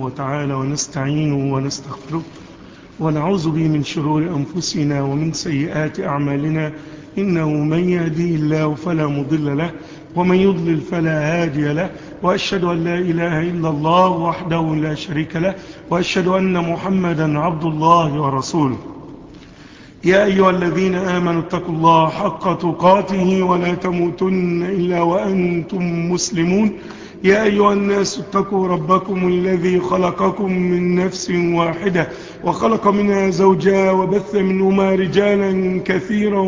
وتعالى ونستعينه ونستغفره ونعوذ به من شرور أنفسنا ومن سيئات أعمالنا إنه من يهدي الله فلا مضل له ومن يضلل فلا هادي له وأشهد أن لا إله إلا الله وحده لا شريك له وأشهد أن محمدا عبد الله ورسوله يا أيها الذين آمنوا اتقوا الله حق تقاته ولا تموتن إلا وأنتم مسلمون يا أيها الناس اتقوا ربكم الذي خلقكم من نفس واحدة وخلق منها زوجها وبث منهما رجالا كثيرا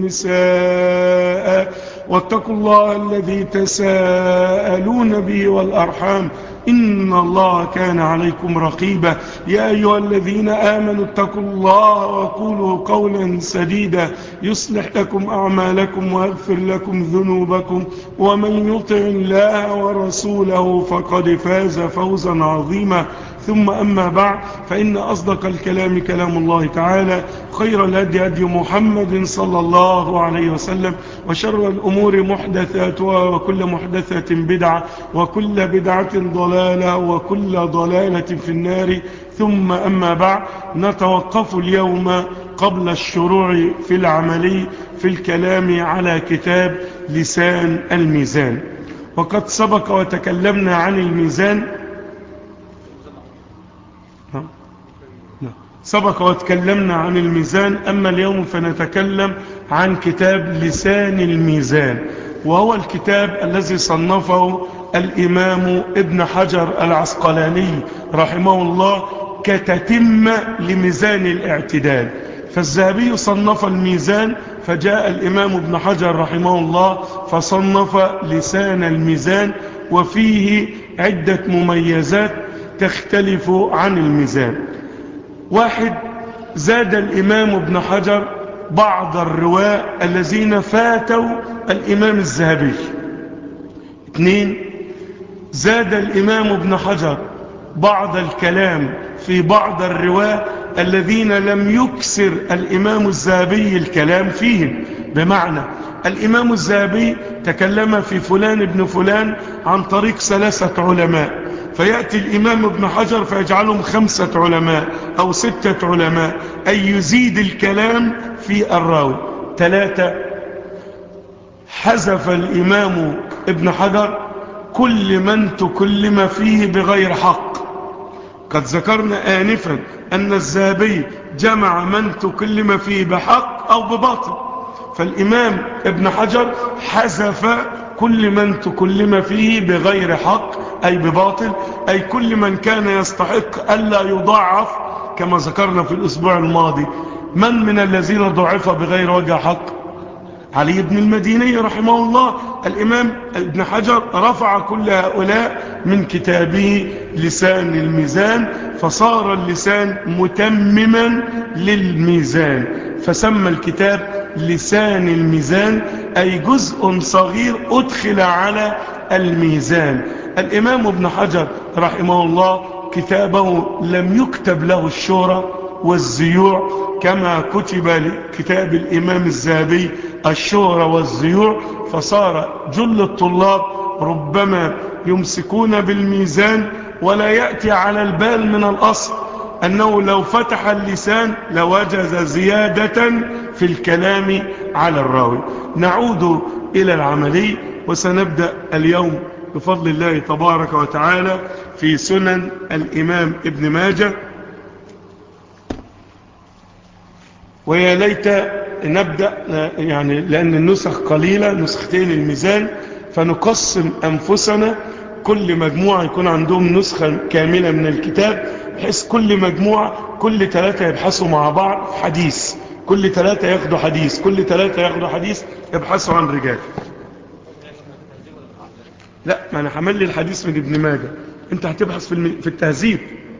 ونساء واتقوا الله الذي تساءلون به والأرحام إن الله كان عليكم رقيبا يا أيها الذين آمنوا اتقوا الله وقولوا قولا سديدا يصلح لكم أعمالكم ويغفر لكم ذنوبكم ومن يطع الله ورسوله فقد فاز فوزا عظيما ثم أما بعد فإن أصدق الكلام كلام الله تعالى خير الهدي هدي محمد صلى الله عليه وسلم وشر الأمور محدثاتها وكل محدثة بدعة وكل بدعة ضلالة وكل ضلالة في النار ثم أما بعد نتوقف اليوم قبل الشروع في العملي في الكلام على كتاب لسان الميزان وقد سبق وتكلمنا عن الميزان سبق وتكلمنا عن الميزان أما اليوم فنتكلم عن كتاب لسان الميزان وهو الكتاب الذي صنفه الإمام ابن حجر العسقلاني رحمه الله كتتم لميزان الاعتدال فالذهبي صنف الميزان فجاء الإمام ابن حجر رحمه الله فصنف لسان الميزان وفيه عدة مميزات تختلف عن الميزان واحد زاد الإمام ابن حجر بعض الرواة الذين فاتوا الإمام الذهبي اثنين زاد الإمام ابن حجر بعض الكلام في بعض الرواة الذين لم يكسر الإمام الذهبي الكلام فيهم بمعنى الإمام الذهبي تكلم في فلان ابن فلان عن طريق ثلاثة علماء فيأتي الإمام ابن حجر فيجعلهم خمسة علماء أو ستة علماء أي يزيد الكلام في الراوي ثلاثة حذف الإمام ابن حجر كل من تكلم فيه بغير حق قد ذكرنا آنفا أن الزابي جمع من تكلم فيه بحق أو بباطل فالإمام ابن حجر حذف كل من تكلم فيه بغير حق أي بباطل أي كل من كان يستحق ألا يضاعف كما ذكرنا في الأسبوع الماضي من من الذين ضعف بغير وجه حق علي بن المديني رحمه الله الإمام ابن حجر رفع كل هؤلاء من كتابه لسان الميزان فصار اللسان متمما للميزان فسمى الكتاب لسان الميزان أي جزء صغير أدخل على الميزان الإمام ابن حجر رحمه الله كتابه لم يكتب له الشورى والزيوع كما كتب لكتاب الإمام الزهبي الشورى والزيوع فصار جل الطلاب ربما يمسكون بالميزان ولا يأتي على البال من الأصل أنه لو فتح اللسان لوجز زيادة في الكلام على الراوي نعود إلى العملي وسنبدأ اليوم بفضل الله تبارك وتعالى في سنن الإمام ابن ماجه ويا ليت نبدأ يعني لأن النسخ قليلة نسختين الميزان فنقسم أنفسنا كل مجموعة يكون عندهم نسخة كاملة من الكتاب بحيث كل مجموعة كل ثلاثة يبحثوا مع بعض في حديث كل ثلاثة ياخدوا حديث كل ثلاثة ياخدوا حديث يبحثوا عن رجال لا ما انا حمل لي الحديث من ابن ماجه انت هتبحث في, الم... في التهذيب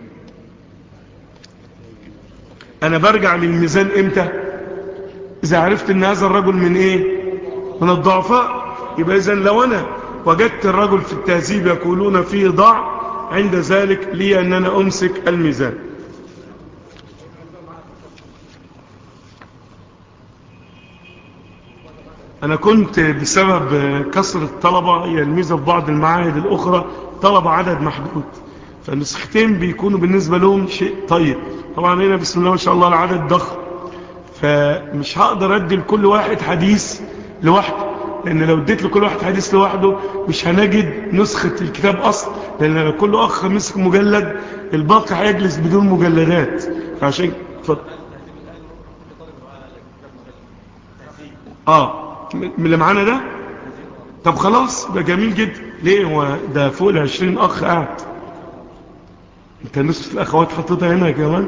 انا برجع للميزان امتى اذا عرفت ان هذا الرجل من ايه من الضعفاء يبقى اذا لو انا وجدت الرجل في التهذيب يقولون فيه ضع عند ذلك لي ان انا امسك الميزان أنا كنت بسبب كسر الطلبة هي الميزة في بعض المعاهد الأخرى طلب عدد محدود فالنسختين بيكونوا بالنسبة لهم شيء طيب طبعا هنا بسم الله ما شاء الله العدد ضخم فمش هقدر ادي لكل واحد حديث لوحده لان لو اديت لكل واحد حديث لوحده مش هنجد نسخة الكتاب اصلا لان لو كل اخ مسك مجلد الباقي هيجلس بدون مجلدات فعشان ف... اه من اللي معانا ده طب خلاص ده جميل جدا ليه هو ده فوق ال 20 اخ قاعد انت نسخة الاخوات حطيتها هنا كمان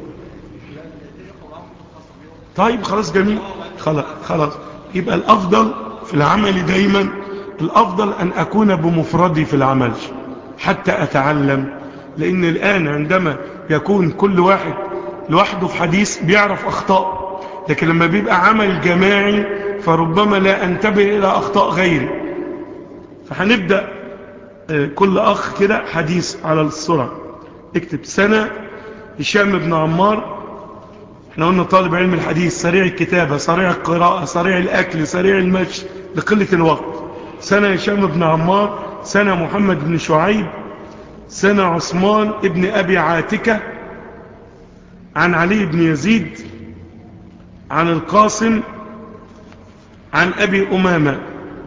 طيب خلاص جميل خلاص خلاص يبقى الافضل في العمل دايما الافضل ان اكون بمفردي في العمل حتى اتعلم لان الان عندما يكون كل واحد لوحده في حديث بيعرف اخطاء لكن لما بيبقى عمل جماعي فربما لا انتبه الى اخطاء غيري فهنبدأ كل اخ كده حديث على السرعة اكتب سنة هشام بن عمار احنا قلنا طالب علم الحديث سريع الكتابة سريع القراءة سريع الاكل سريع المشي لقلة الوقت سنة هشام بن عمار سنة محمد بن شعيب سنة عثمان ابن ابي عاتكة عن علي بن يزيد عن القاسم عن ابي امامة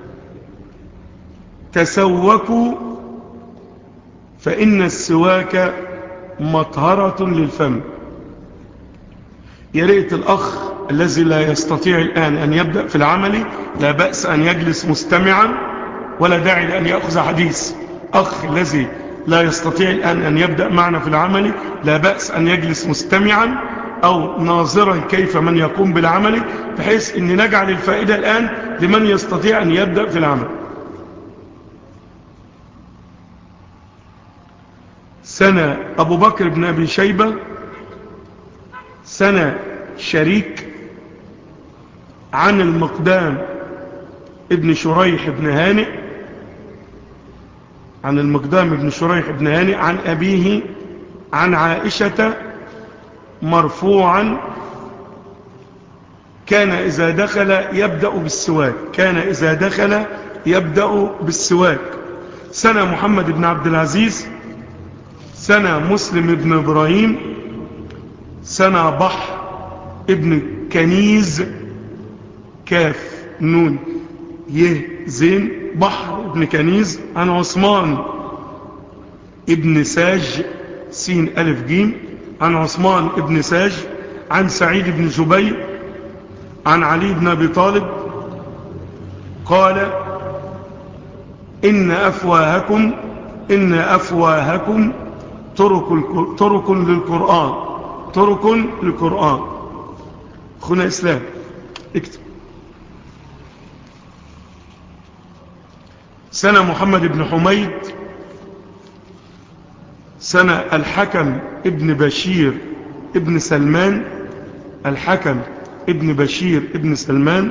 تسوكوا فإن السواك مطهرة للفم يا ريت الأخ الذي لا يستطيع الآن أن يبدأ في العمل لا بأس أن يجلس مستمعا ولا داعي لأن يأخذ حديث أخ الذي لا يستطيع الآن أن يبدأ معنا في العمل لا بأس أن يجلس مستمعا أو ناظرا كيف من يقوم بالعمل بحيث أن نجعل الفائدة الآن لمن يستطيع أن يبدأ في العمل سنة أبو بكر بن أبي شيبة سنة شريك عن المقدام ابن شريح بن هانئ عن المقدام ابن شريح بن هانئ عن أبيه عن عائشة مرفوعا كان إذا دخل يبدأ بالسواك كان إذا دخل يبدأ بالسواك سنة محمد بن عبد العزيز سنة مسلم ابن إبراهيم سنة بحر ابن كنيز كاف نون يه زين بحر ابن كنيز عن عثمان ابن ساج سين ألف جيم عن عثمان ابن ساج عن سعيد بن جبير عن علي بن أبي طالب قال إن أفواهكم إن أفواهكم طرق, طرق للقرآن طرق للقرآن أخونا إسلام اكتب سنة محمد بن حميد سنة الحكم ابن بشير ابن سلمان الحكم ابن بشير ابن سلمان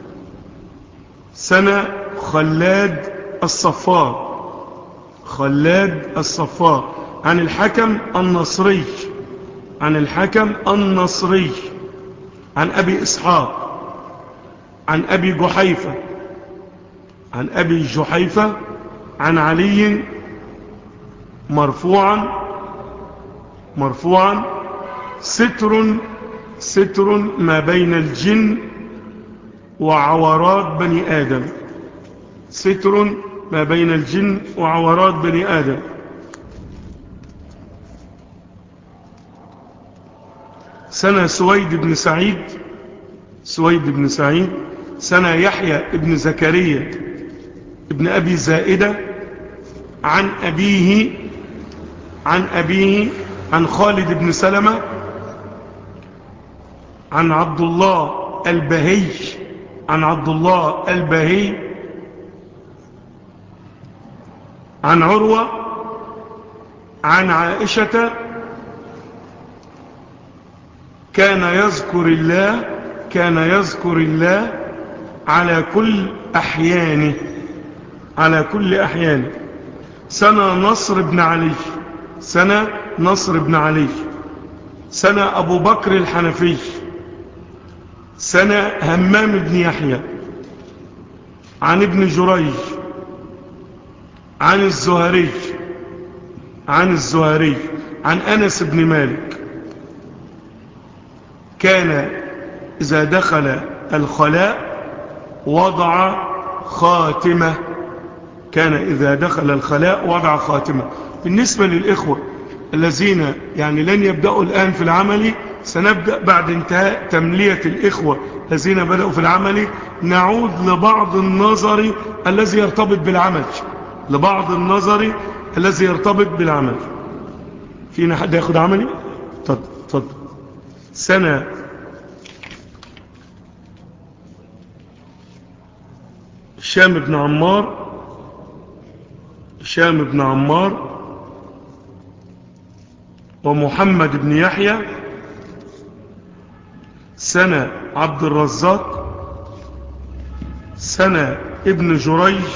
سنة خلاد الصفار خلاد الصفار عن الحكم النصري عن الحكم النصري عن أبي إسحاق عن أبي جحيفة عن أبي جحيفة عن علي مرفوعا مرفوعا ستر ستر ما بين الجن وعورات بني آدم ستر ما بين الجن وعورات بني آدم سنة سويد بن سعيد سويد بن سعيد سنة يحيى بن زكريا ابن أبي زائدة عن أبيه عن أبيه عن خالد بن سلمة عن عبد الله البهي عن عبد الله البهي عن عروة عن عائشة كان يذكر الله كان يذكر الله على كل أحيانه على كل أحيانه سنة نصر بن علي سنة نصر بن علي سنة أبو بكر الحنفي سنة همام بن يحيى عن ابن جريج عن الزهري عن الزهري عن أنس بن مالك كان إذا دخل الخلاء وضع خاتمة كان إذا دخل الخلاء وضع خاتمة بالنسبة للإخوة الذين يعني لن يبدأوا الآن في العمل سنبدأ بعد انتهاء تملية الإخوة الذين بدأوا في العمل نعود لبعض النظر الذي يرتبط بالعمل لبعض النظر الذي يرتبط بالعمل فينا حد ياخد عملي تفضل تفضل سنة هشام بن عمار هشام بن عمار ومحمد بن يحيى سنة عبد الرزاق سنة ابن جريج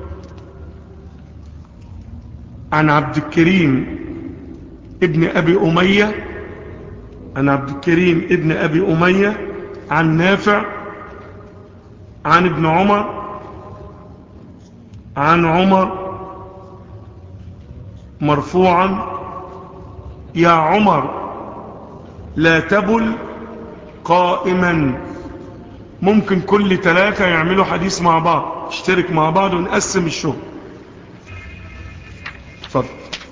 عن عبد الكريم ابن أبي أمية عن عبد الكريم ابن أبي أمية عن نافع عن ابن عمر عن عمر مرفوعا يا عمر لا تبل قائما ممكن كل ثلاثة يعملوا حديث مع بعض اشترك مع بعض ونقسم الشغل اتفضل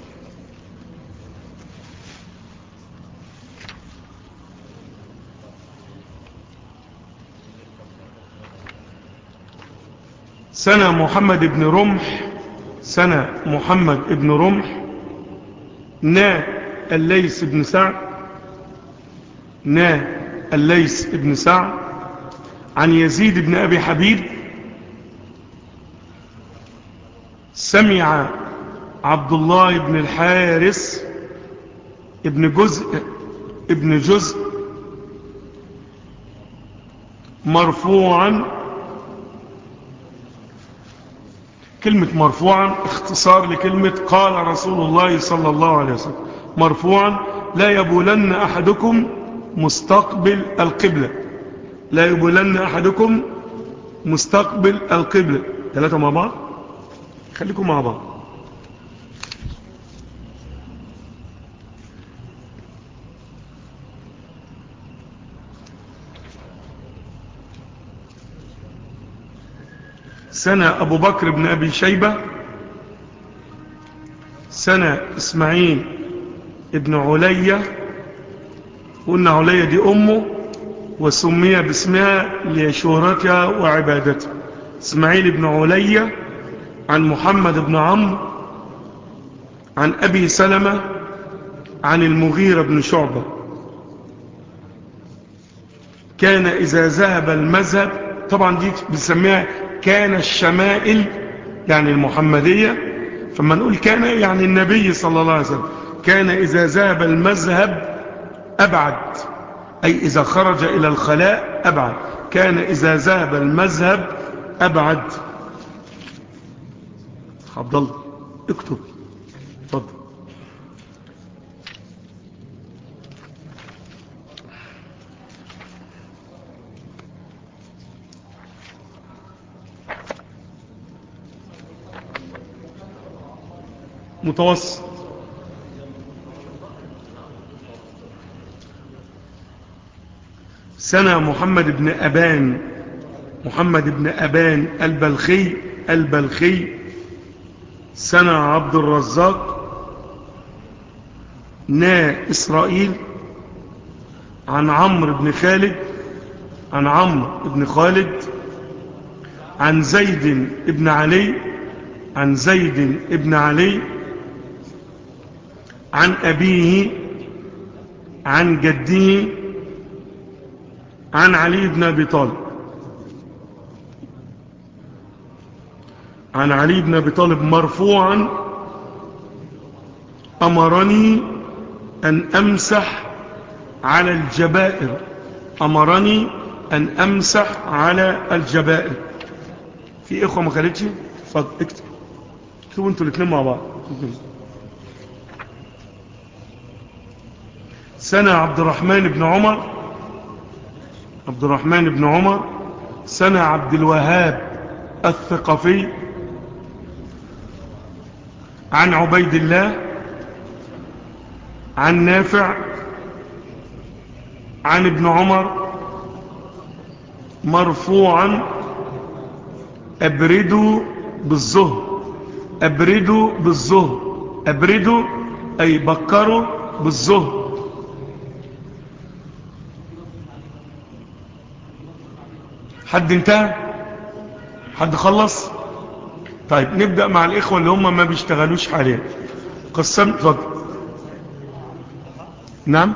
سنة محمد بن رمح سنة محمد بن رمح نا الليس بن سعد نا الليس بن سعد عن يزيد بن أبي حبيب سمع عبد الله بن الحارس ابن جزء ابن جزء مرفوعا كلمة مرفوعا اختصار لكلمة قال رسول الله صلى الله عليه وسلم مرفوعا لا يبولن أحدكم مستقبل القبلة لا يبولن أحدكم مستقبل القبلة ثلاثة مع بعض خليكم مع بعض سنة أبو بكر بن أبي شيبة سنة إسماعيل ابن علية قلنا علية دي أمه وسمي باسمها لشهرتها وعبادتها إسماعيل بن علية عن محمد بن عمرو عن أبي سلمة عن المغيرة بن شعبة كان إذا ذهب المذهب طبعا دي بنسميها كان الشمائل يعني المحمدية فما نقول كان يعني النبي صلى الله عليه وسلم كان إذا ذهب المذهب أبعد أي إذا خرج إلى الخلاء أبعد كان إذا ذهب المذهب أبعد عبد الله اكتب اتفضل متوسط سنة محمد بن أبان محمد بن أبان البلخي البلخي سنة عبد الرزاق نا إسرائيل عن عمرو بن خالد عن عمرو بن خالد عن زيد بن علي عن زيد بن علي عن أبيه عن جده عن علي بن أبي طالب عن علي بن أبي طالب مرفوعا أمرني أن أمسح على الجبائر أمرني أن أمسح على الجبائر في إخوة ما خالدش فضل اكتب اكتبوا انتوا الاثنين مع بعض سنة عبد الرحمن بن عمر عبد الرحمن بن عمر سنة عبد الوهاب الثقفي عن عبيد الله عن نافع عن ابن عمر مرفوعا أبردوا بالظهر أبردوا بالظهر أبردوا أي بكروا بالظهر حد انتهى حد خلص طيب نبدأ مع الإخوة اللي هم ما بيشتغلوش حاليا قسم اتفضل نعم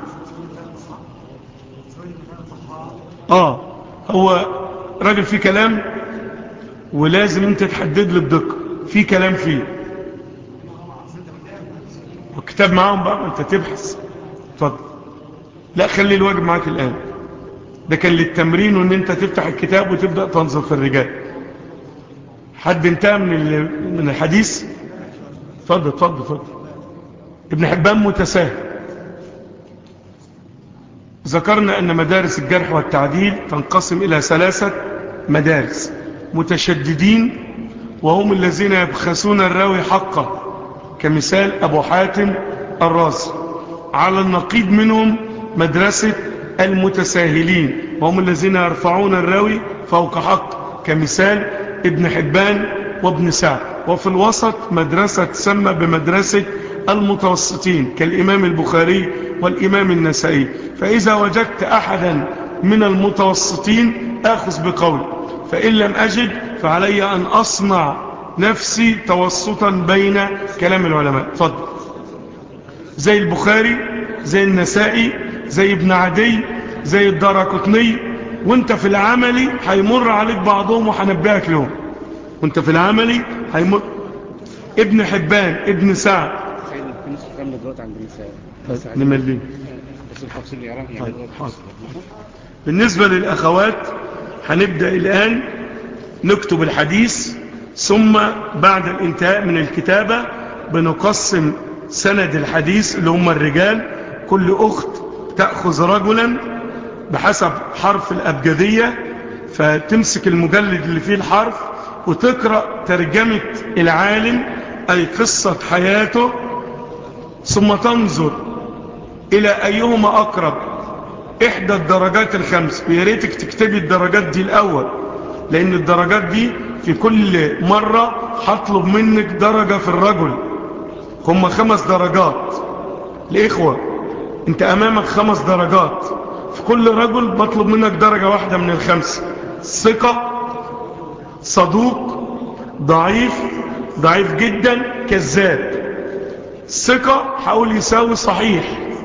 اه هو راجل فيه كلام ولازم انت تحدد لي بدقة في كلام فيه والكتاب معاهم بقى ما انت تبحث اتفضل لا خلي الواجب معاك الآن ده كان للتمرين وان انت تفتح الكتاب وتبدأ تنظر في الرجال حد انتهى من من الحديث اتفضل اتفضل اتفضل ابن حبان متساهل ذكرنا أن مدارس الجرح والتعديل تنقسم إلى ثلاثة مدارس متشددين وهم الذين يبخسون الراوي حقه كمثال أبو حاتم الرازي على النقيض منهم مدرسة المتساهلين وهم الذين يرفعون الراوي فوق حق كمثال ابن حبان وابن سعد وفي الوسط مدرسة تسمى بمدرسة المتوسطين كالإمام البخاري والإمام النسائي فإذا وجدت أحدا من المتوسطين آخذ بقول فإن لم أجد فعلي أن أصنع نفسي توسطا بين كلام العلماء فضل زي البخاري زي النسائي زي ابن عدي زي الدارقطني وانت في العملي هيمر عليك بعضهم وهنبهك لهم وانت في العملي هيمر ابن حبان ابن سعد نمليه طيب. بالنسبة للأخوات هنبدأ الآن نكتب الحديث ثم بعد الانتهاء من الكتابة بنقسم سند الحديث اللي هم الرجال كل أخت تأخذ رجلا بحسب حرف الأبجدية فتمسك المجلد اللي فيه الحرف وتقرأ ترجمة العالم أي قصة حياته ثم تنظر إلى أيهما أقرب إحدى الدرجات الخمس وياريتك تكتبي الدرجات دي الأول لأن الدرجات دي في كل مرة هطلب منك درجة في الرجل هم خمس درجات الإخوة انت أمامك خمس درجات في كل رجل بطلب منك درجة واحدة من الخمسة ثقة صدوق ضعيف ضعيف جدا كذاب ثقة حاول يساوي صحيح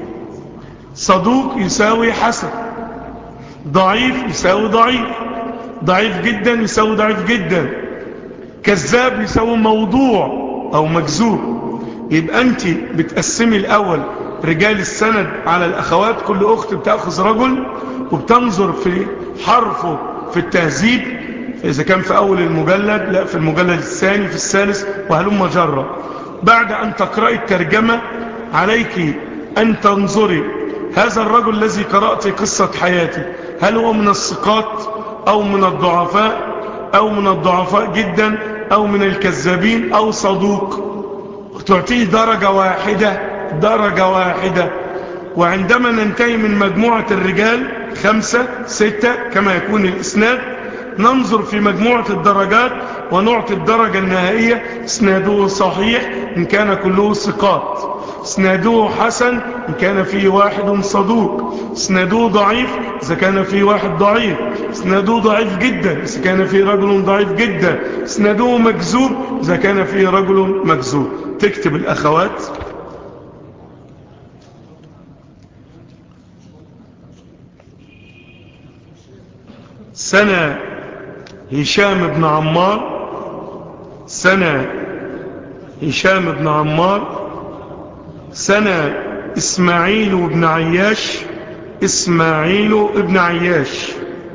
صدوق يساوي حسن ضعيف يساوي ضعيف ضعيف جدا يساوي ضعيف جدا كذاب يساوي موضوع او مكذوب يبقى انت بتقسمي الاول رجال السند على الاخوات كل اخت بتاخذ رجل وبتنظر في حرفه في التهذيب اذا كان في اول المجلد لا في المجلد الثاني في الثالث وهلم جرة بعد ان تقرأي الترجمة عليك ان تنظري هذا الرجل الذي قرأت قصة حياتي هل هو من الثقات او من الضعفاء او من الضعفاء جدا او من الكذابين او صدوق تعطيه درجة واحدة درجة واحدة وعندما ننتهي من مجموعة الرجال خمسة ستة كما يكون الإسناد ننظر في مجموعة الدرجات ونعطي الدرجة النهائية اسناده صحيح إن كان كله ثقات اسناده حسن إن كان فيه واحد صدوق اسناده ضعيف إذا كان فيه واحد ضعيف اسناده ضعيف جدا إذا كان فيه رجل ضعيف جدا اسناده مكذوب إذا كان فيه رجل مكذوب تكتب الأخوات سنة هشام بن عمار سنة هشام بن عمار سنة إسماعيل بن عياش إسماعيل بن عياش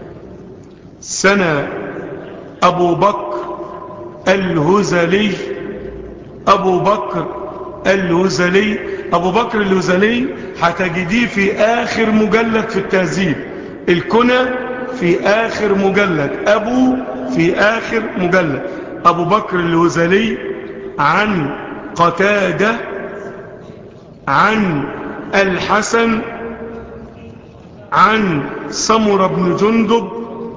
سنة أبو بكر الهزلي أبو بكر الهزلي أبو بكر الهزلي هتجديه في آخر مجلد في التهذيب الكنى في آخر مجلد أبو في آخر مجلد أبو بكر الهزلي عن قتادة عن الحسن عن سمر بن جندب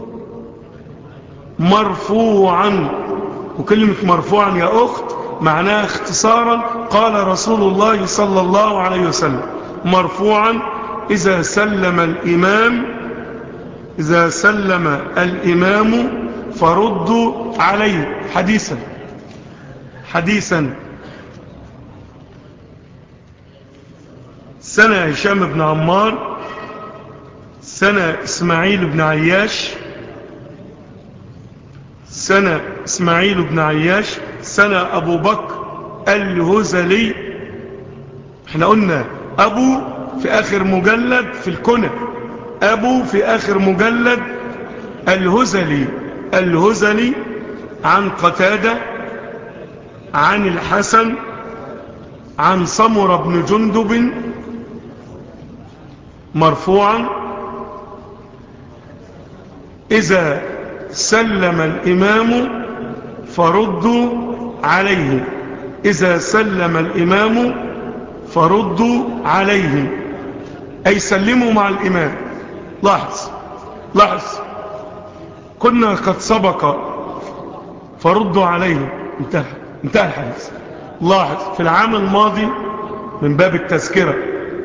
مرفوعا وكلمة مرفوعا يا أخت معناها اختصارا قال رسول الله صلى الله عليه وسلم مرفوعا إذا سلم الإمام إذا سلم الإمام فردوا عليه حديثا حديثا سنة هشام بن عمار سنة إسماعيل بن عياش سنة إسماعيل بن عياش سنة أبو بكر الهزلي احنا قلنا أبو في آخر مجلد في الكنى أبو في آخر مجلد الهزلي الهزلي عن قتادة عن الحسن عن صمر بن جندب مرفوعا إذا سلم الإمام فردوا عليه إذا سلم الإمام فردوا عليه أي سلموا مع الإمام لاحظ لاحظ كنا قد سبق فردوا عليه انتهى انتهى الحديث لاحظ في العام الماضي من باب التذكرة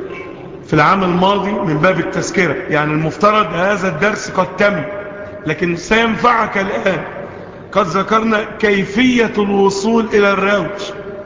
في العام الماضي من باب التذكرة يعني المفترض هذا الدرس قد تم لكن سينفعك الآن قد ذكرنا كيفية الوصول إلى الراوج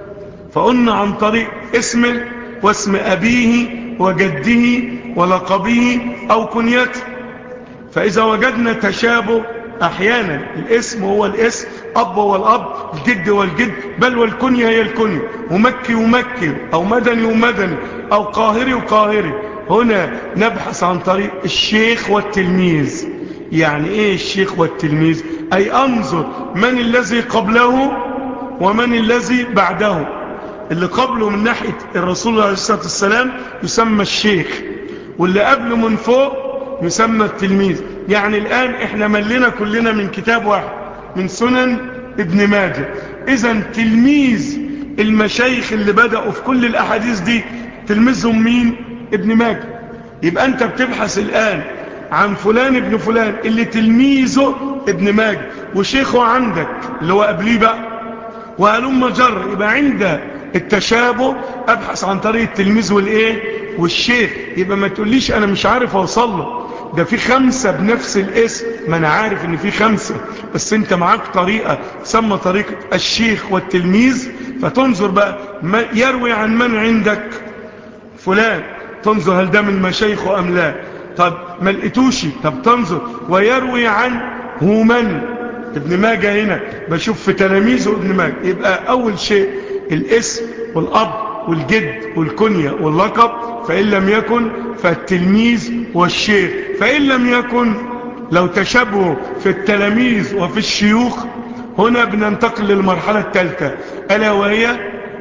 فقلنا عن طريق اسمه واسم أبيه وجده ولقبه أو كنيته فإذا وجدنا تشابه أحيانا الاسم هو الاسم أب هو الأب الجد والجد بل والكنية هي الكنية ومكي ومكي أو مدني ومدني أو قاهري وقاهري هنا نبحث عن طريق الشيخ والتلميذ يعني ايه الشيخ والتلميذ اي انظر من الذي قبله ومن الذي بعده اللي قبله من ناحية الرسول عليه الصلاة والسلام يسمى الشيخ واللي قبله من فوق يسمى التلميذ يعني الآن احنا ملنا كلنا من كتاب واحد من سنن ابن ماجه اذا تلميذ المشايخ اللي بدأوا في كل الأحاديث دي تلميذهم مين ابن ماجه يبقى انت بتبحث الآن عن فلان ابن فلان اللي تلميذه ابن ماجه وشيخه عندك اللي هو قبليه بقى وهلم جر يبقى عند التشابه ابحث عن طريق التلميذ والايه والشيخ يبقى ما تقوليش انا مش عارف اوصل له ده في خمسة بنفس الاسم ما انا عارف ان في خمسة بس انت معاك طريقة سمى طريقة الشيخ والتلميذ فتنظر بقى ما يروي عن من عندك فلان تنظر هل ده من مشايخه ام لا طب ما لقيتوش طب تنظر ويروي عن هو من ابن ماجه هنا بشوف في تلاميذه ابن ماجه يبقى اول شيء الاسم والاب والجد والكنية واللقب فإن لم يكن فالتلميذ والشيخ فإن لم يكن لو تشابهوا في التلاميذ وفي الشيوخ هنا بننتقل للمرحلة الثالثة ألا وهي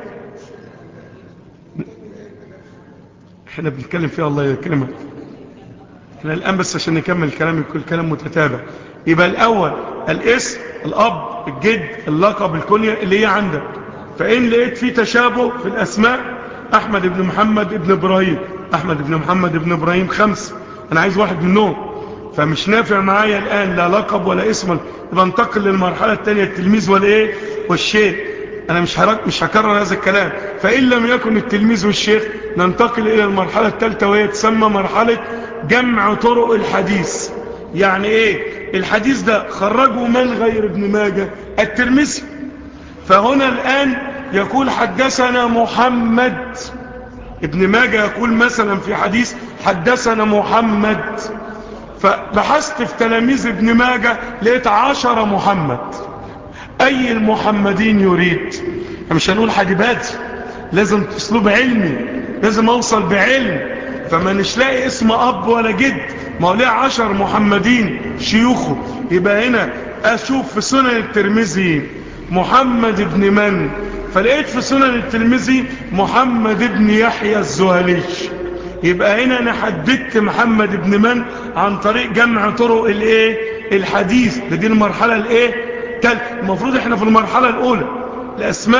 احنا بنتكلم فيها الله يكرمك احنا الآن بس عشان نكمل الكلام يكون الكلام متتابع يبقى الأول الاسم الأب الجد اللقب الكنية اللي هي عندك فإن لقيت في تشابه في الأسماء أحمد بن محمد بن إبراهيم أحمد بن محمد بن إبراهيم خمس أنا عايز واحد منهم فمش نافع معايا الآن لا لقب ولا اسم يبقى انتقل للمرحلة الثانية التلميذ والإيه والشيخ أنا مش هرك مش هكرر هذا الكلام فإن لم يكن التلميذ والشيخ ننتقل إلى المرحلة الثالثة وهي تسمى مرحلة جمع طرق الحديث يعني إيه الحديث ده خرجه من غير ابن ماجه الترمذي فهنا الآن يقول حدثنا محمد ابن ماجه يقول مثلا في حديث حدثنا محمد فبحثت في تلاميذ ابن ماجه لقيت عشر محمد أي المحمدين يريد مش هنقول حديبات لازم اسلوب علمي لازم أوصل بعلم فما نش لاقي اسم أب ولا جد ما هو ليه عشر محمدين شيوخه يبقى هنا أشوف في سنن الترمذي محمد بن من فلقيت في سنن الترمذي محمد بن يحيى الزهلي يبقى هنا انا حددت محمد بن من عن طريق جمع طرق الايه الحديث ده دي المرحله الايه المفروض احنا في المرحله الاولى الاسماء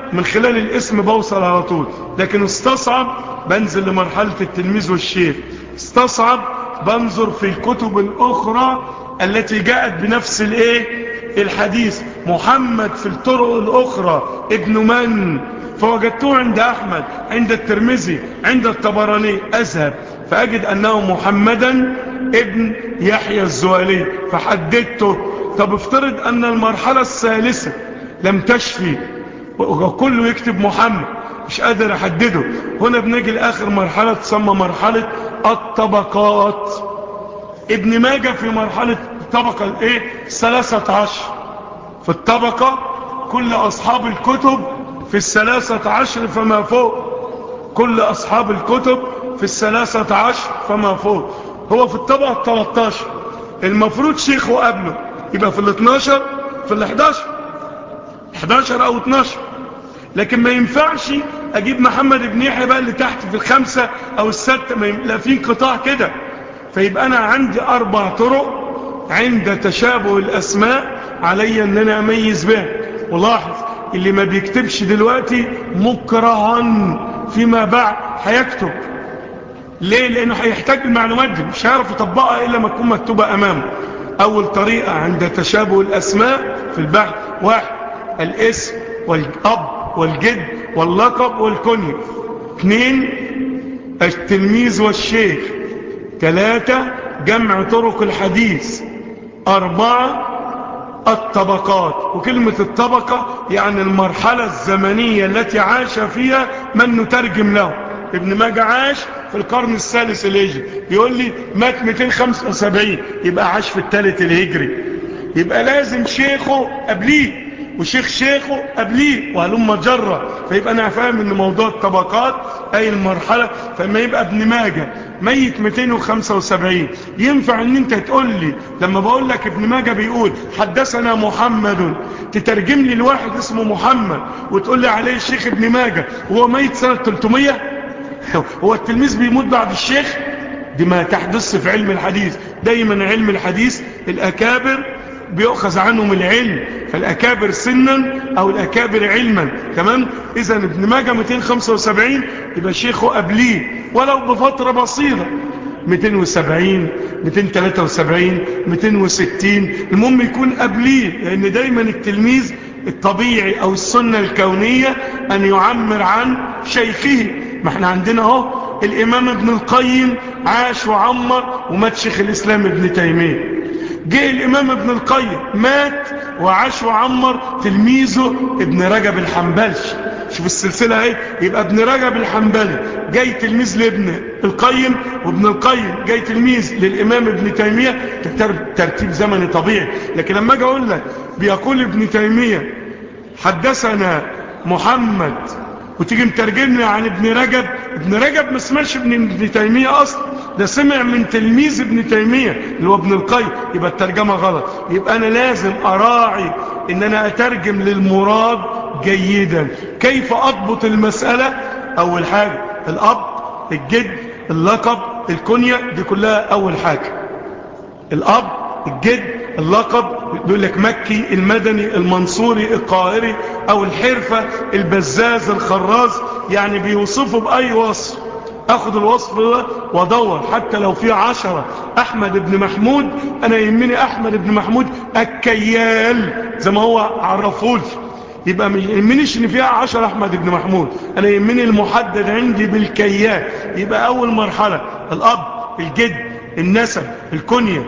من خلال الاسم بوصل على طول لكن استصعب بنزل لمرحلة التلميذ والشيخ استصعب بنظر في الكتب الأخرى التي جاءت بنفس الايه الحديث محمد في الطرق الأخرى ابن من فوجدته عند أحمد عند الترمذي عند الطبراني أذهب فأجد أنه محمدا ابن يحيى الزوالي فحددته طب افترض أن المرحلة الثالثة لم تشفي وكله يكتب محمد مش قادر أحدده هنا بنجي لآخر مرحلة تسمى مرحلة الطبقات ابن ماجة في مرحلة الطبقة الايه الثلاثة عشر في الطبقة كل أصحاب الكتب في الثلاثة عشر فما فوق كل أصحاب الكتب في الثلاثة عشر فما فوق هو في الطبقة التلتاشر المفروض شيخه قبله يبقى في الاثناشر في الاحداشر 11 او 12 لكن ما ينفعش اجيب محمد بن يحيى بقى اللي تحت في الخمسة او الستة ما لا في انقطاع كده فيبقى انا عندي اربع طرق عند تشابه الاسماء علي ان انا اميز بها ولاحظ اللي ما بيكتبش دلوقتي مكرها فيما بعد هيكتب ليه لانه هيحتاج المعلومات دي مش هيعرف يطبقها الا ما تكون مكتوبة امامه اول طريقة عند تشابه الاسماء في البحث واحد الاسم والاب والجد واللقب والكنية اثنين التلميذ والشيخ ثلاثة جمع طرق الحديث أربعة الطبقات وكلمة الطبقة يعني المرحلة الزمنية التي عاش فيها من نترجم له ابن ماجه عاش في القرن الثالث الهجري يقول لي مات 275 يبقى عاش في الثالث الهجري يبقى لازم شيخه قبليه وشيخ شيخه قبليه وهلم جرة فيبقى انا فاهم ان موضوع الطبقات اي المرحلة فما يبقى ابن ماجه ميت 275 ينفع ان انت تقول لي لما بقول لك ابن ماجه بيقول حدثنا محمد تترجم لي الواحد اسمه محمد وتقول لي عليه الشيخ ابن ماجه وهو ميت سنة 300 هو التلميذ بيموت بعد الشيخ دي ما تحدث في علم الحديث دايما علم الحديث الاكابر بيؤخذ عنهم العلم فالأكابر سنا أو الأكابر علما تمام إذا ابن ماجه 275 يبقى شيخه قبليه ولو بفترة بسيطة 270 273 260 المهم يكون قبليه لأن دايما التلميذ الطبيعي أو السنة الكونية أن يعمر عن شيخه ما احنا عندنا اهو الإمام ابن القيم عاش وعمر ومات شيخ الإسلام ابن تيمية جاء الإمام ابن القيم مات وعاش وعمر تلميذه ابن رجب الحنبلش شوف السلسلة اهي يبقى ابن رجب الحنبلي جاي تلميذ لابن القيم وابن القيم جاي تلميذ للإمام ابن تيمية ترتيب زمني طبيعي لكن لما اجي اقول لك بيقول ابن تيمية حدثنا محمد وتيجي مترجمني عن ابن رجب ابن رجب ما سمعش ابن ابن تيمية اصلا ده سمع من تلميذ ابن تيمية اللي هو ابن القيم يبقى الترجمة غلط يبقى انا لازم اراعي ان انا اترجم للمراد جيدا كيف اضبط المسألة اول حاجة الاب الجد اللقب الكنية دي كلها اول حاجة الاب الجد اللقب بيقول لك مكي المدني المنصوري القاهري او الحرفة البزاز الخراز يعني بيوصفه باي وصف اخد الوصف ده وادور حتى لو في عشرة احمد بن محمود انا يهمني احمد بن محمود الكيال زي ما هو عرفولي يبقى ما يهمنيش ان فيها عشرة احمد بن محمود انا يهمني المحدد عندي بالكيال يبقى اول مرحلة الاب الجد النسب الكنية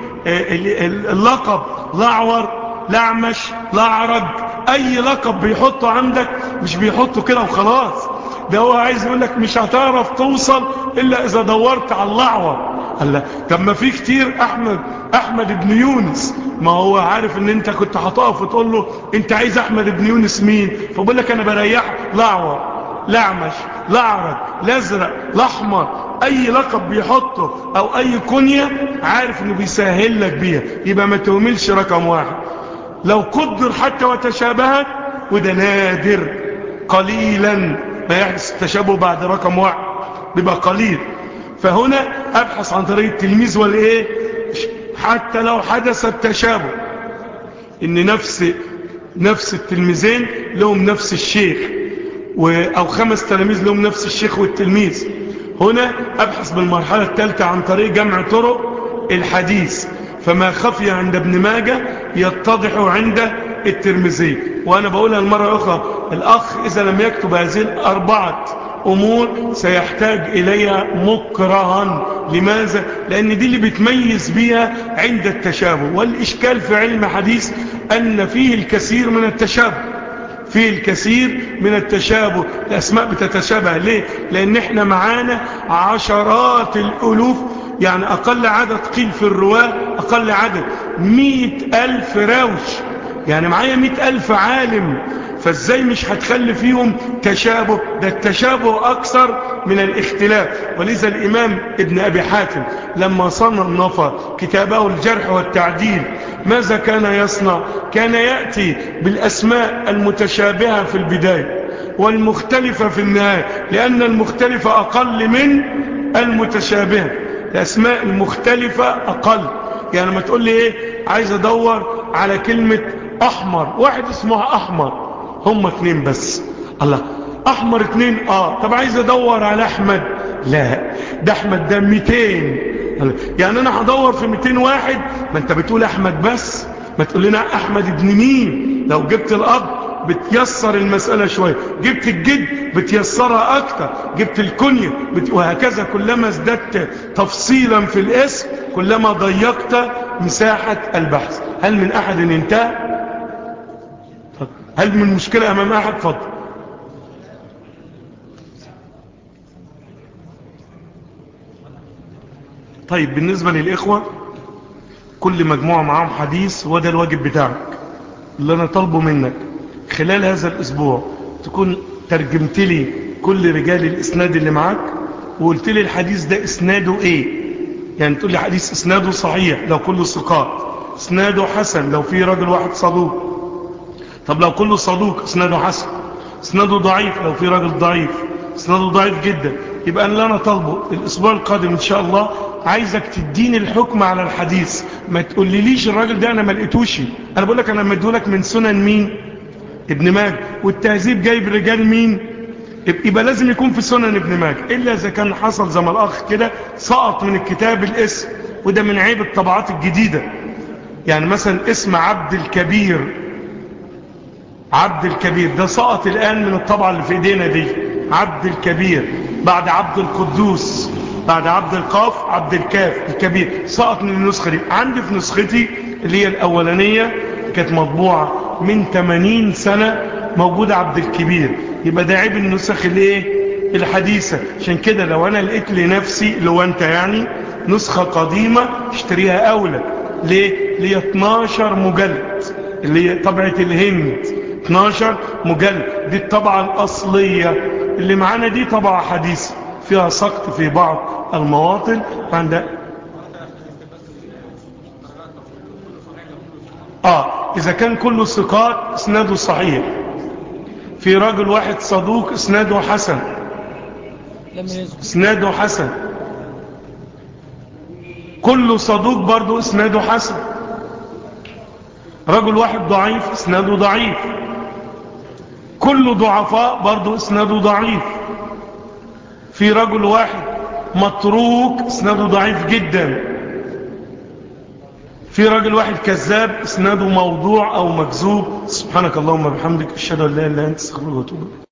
اللقب لعور لعمش لعرج اي لقب بيحطه عندك مش بيحطه كده وخلاص ده هو عايز يقول لك مش هتعرف توصل الا اذا دورت على اللعور قال طب ما في كتير احمد احمد بن يونس ما هو عارف ان انت كنت هتقف وتقول له انت عايز احمد بن يونس مين فبقول لك انا بريح لعور لعمش لعرج لازرق لاحمر اي لقب بيحطه او اي كنية عارف انه بيسهل لك بيها يبقى ما تهملش رقم واحد لو قدر حتى وتشابهت وده نادر قليلا ما يحدث التشابه بعد رقم واحد بيبقى قليل فهنا ابحث عن طريق التلميذ والايه حتى لو حدث التشابه ان نفس نفس التلميذين لهم نفس الشيخ و... أو خمس تلاميذ لهم نفس الشيخ والتلميذ هنا أبحث بالمرحلة الثالثة عن طريق جمع طرق الحديث فما خفي عند ابن ماجه يتضح عند الترمذي وأنا بقولها المرة أخرى الأخ إذا لم يكتب هذه الأربعة أمور سيحتاج إليها مكرها لماذا؟ لأن دي اللي بتميز بيها عند التشابه والإشكال في علم حديث أن فيه الكثير من التشابه فيه الكثير من التشابه الأسماء بتتشابه ليه؟ لأن احنا معانا عشرات الألوف يعني أقل عدد قيل في الرواة أقل عدد مئة ألف راوش يعني معايا مئة ألف عالم فازاي مش هتخلي فيهم تشابه ده التشابه أكثر من الاختلاف ولذا الإمام ابن أبي حاتم لما صنف كتابه الجرح والتعديل ماذا كان يصنع كان يأتي بالأسماء المتشابهة في البداية والمختلفة في النهاية لأن المختلفة أقل من المتشابهة الأسماء المختلفة أقل يعني ما تقول لي إيه عايز أدور على كلمة أحمر واحد اسمه أحمر هم اتنين بس الله أحمر اتنين آه طب عايز أدور على أحمد لا ده أحمد ده 200 يعني أنا هدور في 200 واحد ما أنت بتقول أحمد بس ما تقول لنا أحمد ابن مين لو جبت الأب بتيسر المسألة شوية جبت الجد بتيسرها أكتر جبت الكنية بت... وهكذا كلما ازددت تفصيلا في الاسم كلما ضيقت مساحة البحث هل من أحد انتهى هل من مشكلة أمام أحد فضل طيب بالنسبة للإخوة كل مجموعة معاهم حديث وده الواجب بتاعك اللي أنا طالبه منك خلال هذا الأسبوع تكون ترجمت لي كل رجال الإسناد اللي معاك وقلت لي الحديث ده إسناده إيه يعني تقول لي حديث إسناده صحيح لو كله ثقات إسناده حسن لو في راجل واحد صدوق طب لو كله صدوق إسناده حسن إسناده ضعيف لو في راجل ضعيف إسناده ضعيف جدا يبقى اللي أنا طالبه الأسبوع القادم إن شاء الله عايزك تديني الحكم على الحديث ما تقوليليش الراجل ده أنا ما لقيتوش أنا بقول لك أنا مديهولك من سنن مين ابن ماجه والتهذيب جايب رجال مين يبقى لازم يكون في سنن ابن ماجه إلا إذا كان حصل زي ما الأخ كده سقط من الكتاب الاسم وده من عيب الطبعات الجديدة يعني مثلا اسم عبد الكبير عبد الكبير ده سقط الآن من الطبعة اللي في ايدينا دي عبد الكبير بعد عبد القدوس بعد عبد القاف عبد الكاف الكبير سقط من النسخة دي عندي في نسختي اللي هي الأولانية كانت مطبوعة من 80 سنة موجودة عبد الكبير يبقى ده عيب النسخ الايه الحديثة عشان كده لو انا لقيت لنفسي لو انت يعني نسخة قديمة اشتريها اولى ليه ليه 12 مجلد اللي هي طبعة الهند 12 مجلد دي الطبعة الاصلية اللي معانا دي طبعة حديثة فيها سقط في بعض المواطن عند اه اذا كان كله ثقات اسناده صحيح في راجل واحد صدوق اسناده حسن اسناده حسن كله صدوق برضو اسناده حسن رجل واحد ضعيف اسناده ضعيف كله ضعفاء برضو اسناده ضعيف في رجل واحد متروك اسناده ضعيف جدا في راجل واحد كذاب اسناده موضوع او مكذوب سبحانك اللهم وبحمدك اشهد ان لا اله الا انت استغفرك واتوب